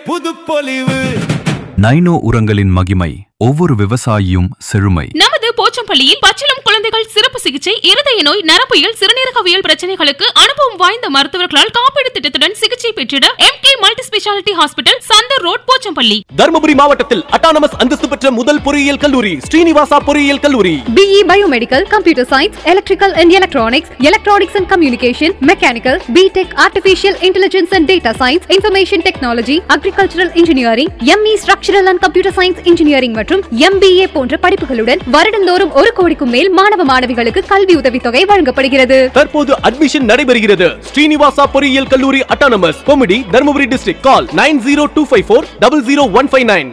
புதுப்பொலிவு nano உரங்களின் மகிமை ஒவ்வொரு விவசாயியும் செழுமை நமது போச்சம்பள்ளியில் பச்சிளம் குழந்தைகள் சிறப்பு சிகிச்சை இருதய நோய் நரம்பியல் சிறுநீரகவியல் பிரச்சனைகளுக்கு அனுபவம் வாய்ந்த மருத்துவர்களால் காப்பீடு திட்டத்துடன் சிகிச்சை பெற்றிட M K multi speciality hospital Chandar road Pochampalli Dharmapuri மாவட்டத்தில் அட்டானமஸ் அந்தஸ்து பெற்ற முதல் பொறியியல் கல்லூரி ஸ்ரீனிவாசா பொறியியல் கல்லூரி BE Biomedical, Computer Science, Electrical and Electronics, Electronics and Communication, Mechanical, BTech, Artificial Intelligence and Data Science, Information Technology, Agricultural Engineering, ME Structural and Computer Science Engineering மற்றும் MBA போன்ற படிப்புகளுடன் வருடந்தோறும் ஒரு கோடிக்கும் மேல் மாணவ மாணவிகளுக்கு கல்வி உதவித்தொகை வழங்கப்படுகிறது தற்போது அட்மிஷன் நடைபெறுகிறது ஸ்ரீனிவாசா பொறியியல் கல்லூரி அட்டானமஸ் கொமிடி Dharmapuri district call nine zero two five four double zero one five nine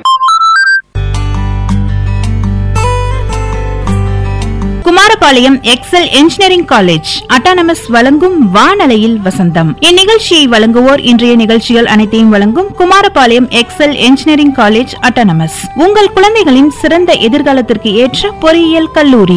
Kumarapalayam excel engineering college autonomous வழங்கும் வானலையில் வசந்தம் இந்நிகழ்ச்சியை வழங்குவோர் இன்றைய நிகழ்ச்சிகள் அனைத்தையும் வழங்கும் Kumarapalayam excel engineering college autonomous உங்கள் குழந்தைகளின் சிறந்த எதிர்காலத்திற்கு ஏற்ற பொறியியல் கல்லூரி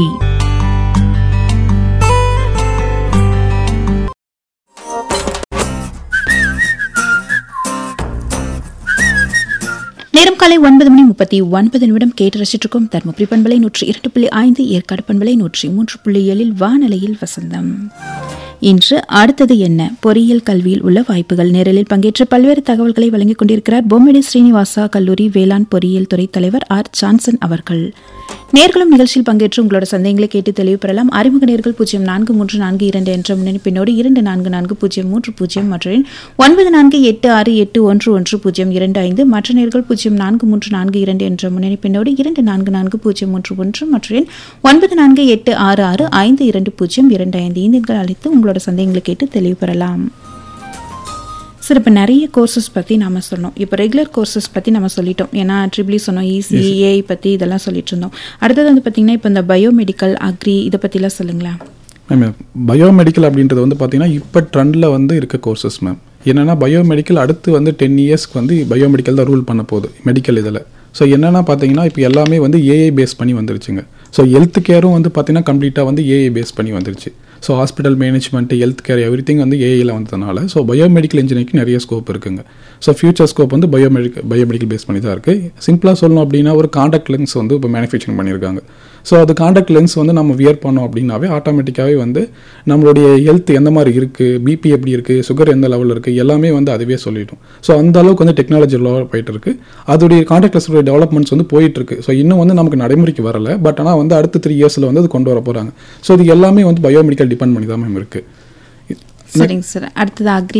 நேரம் காலை ஒன்பது மணி முப்பத்தி ஒன்பது நிமிடம் கேட்டு ரசிச்சிருக்கும் தருமபுரி பண்பலை நூற்றி இரண்டு புள்ளி ஐந்து ஏற்காடு பண்பலை நூற்றி மூன்று புள்ளி ஏழில் வானலையில் வசந்தம் இன்று அடுத்தது என்ன பொறியியல் கல்வியில் உள்ள வாய்ப்புகள் நேரலில் பங்கேற்று பல்வேறு தகவல்களை வழங்கிக் கொண்டிருக்கிறார் பொம்மிடி ஸ்ரீனிவாசா கல்லூரி வேளாண் பொறியியல் துறை தலைவர் ஆர் ஜான்சன் அவர்கள் நேர்களும் நிகழ்ச்சியில் பங்கேற்று உங்களோட சந்தேகங்களை கேட்டு தெளிவு பெறலாம் அறிமுக நேர்கள் பூஜ்ஜியம் நான்கு மூன்று நான்கு இரண்டு என்ற முன்னெடுப்பினோடு இரண்டு நான்கு நான்கு பூஜ்ஜியம் மூன்று பூஜ்ஜியம் மற்றும் ஒன்பது நான்கு எட்டு ஆறு எட்டு ஒன்று ஒன்று பூஜ்ஜியம் இரண்டு ஐந்து மற்ற நேர்கள் பூஜ்ஜியம் நான்கு மூன்று நான்கு இரண்டு என்ற முன்னெடுப்பினோடு இரண்டு நான்கு நான்கு பூஜ்ஜியம் மூன்று ஒன்று மற்றும் ஒன்பது நான்கு எட்டு ஆறு ஆறு ஐந்து இரண்டு பூஜ்ஜியம் இரண்டு ஐந்து இந்த அழைத்து உங்களோட சந்தேகங்களை கேட்டு தெளிவு பெறலாம் சார் இப்போ நிறைய கோர்சஸ் பற்றி நாம சொன்னோம் இப்போ ரெகுலர் கோர்சஸ் பற்றி நம்ம சொல்லிட்டோம் ஏன்னா ட்ரிபிளி சொன்னோம் இசி ஏஐ பற்றி இதெல்லாம் சொல்லிட்டு இருந்தோம் அடுத்தது வந்து பார்த்தீங்கன்னா இப்போ இந்த பயோமெடிக்கல் அக்ரி இதை பற்றிலாம் சொல்லுங்களேன் மேம் பயோமெடிக்கல் அப்படின்றது வந்து பார்த்தீங்கன்னா இப்போ ட்ரெண்டில் வந்து இருக்க கோர்சஸ் மேம் என்னென்னா பயோமெடிக்கல் அடுத்து வந்து டென் இயர்ஸ்க்கு வந்து பயோமெடிக்கல் தான் ரூல் பண்ண போகுது மெடிக்கல் இதில் ஸோ என்னென்னா பார்த்தீங்கன்னா இப்போ எல்லாமே வந்து ஏஐ பேஸ் பண்ணி வந்துருச்சுங்க ஸோ ஹெல்த் கேரும் வந்து பார்த்தீங்கன்னா கம்ப்ளீட்டாக வந்து ஏஐ பேஸ் பண்ணி வந்துருச்சு so hospital management health care everything வந்து ஏஐயில் வந்ததுனால ஸோ பயோமெடிக்கல் இன்ஜினியரிங்க்கு நிறைய ஸ்கோப் இருக்குங்க ஸோ ஃபியூச்சர் ஸ்கோப் வந்து பயோமெடிக்கல் பயோமெடிக்கல் பேஸ் பண்ணி தான் இருக்குது சிம்பிளாக சொல்லணும் அப்படின்னா ஒரு காண்டாக்ட் லென்ஸ் வந்து இப்போ மேனுஃபேக்சரிங் பண்ணியிருக்காங்க ஸோ அது காண்டாக்ட் லென்ஸ் வந்து நம்ம வியர் பண்ணோம் அப்படின்னாவே ஆட்டோமேட்டிக்காகவே வந்து நம்மளுடைய ஹெல்த் எந்த மாதிரி இருக்குது பிபி எப்படி இருக்குது சுகர் எந்த லெவலில் இருக்குது எல்லாமே வந்து அதுவே சொல்லிடும் ஸோ அந்த அளவுக்கு வந்து டெக்னாலஜி டெவலப் ஆகிட்டு இருக்கு அதோடைய காண்டாக்ட் லென்ஸோட டெவலப்மெண்ட்ஸ் வந்து போயிட்டு இருக்கு ஸோ இன்னும் வந்து நமக்கு நடைமுறைக்கு வரல பட் ஆனால் வந்து அடுத்த த்ரீ இயர்ஸில் வந்து அது கொண்டு வர போகிறாங்க ஸோ இது எல்லாமே வந்து பயோமெடிக்கல் டிபெண்ட் பண்ணி தான் மேம் இருக்குது சரிங்க சார் அடுத்தது அக்ரி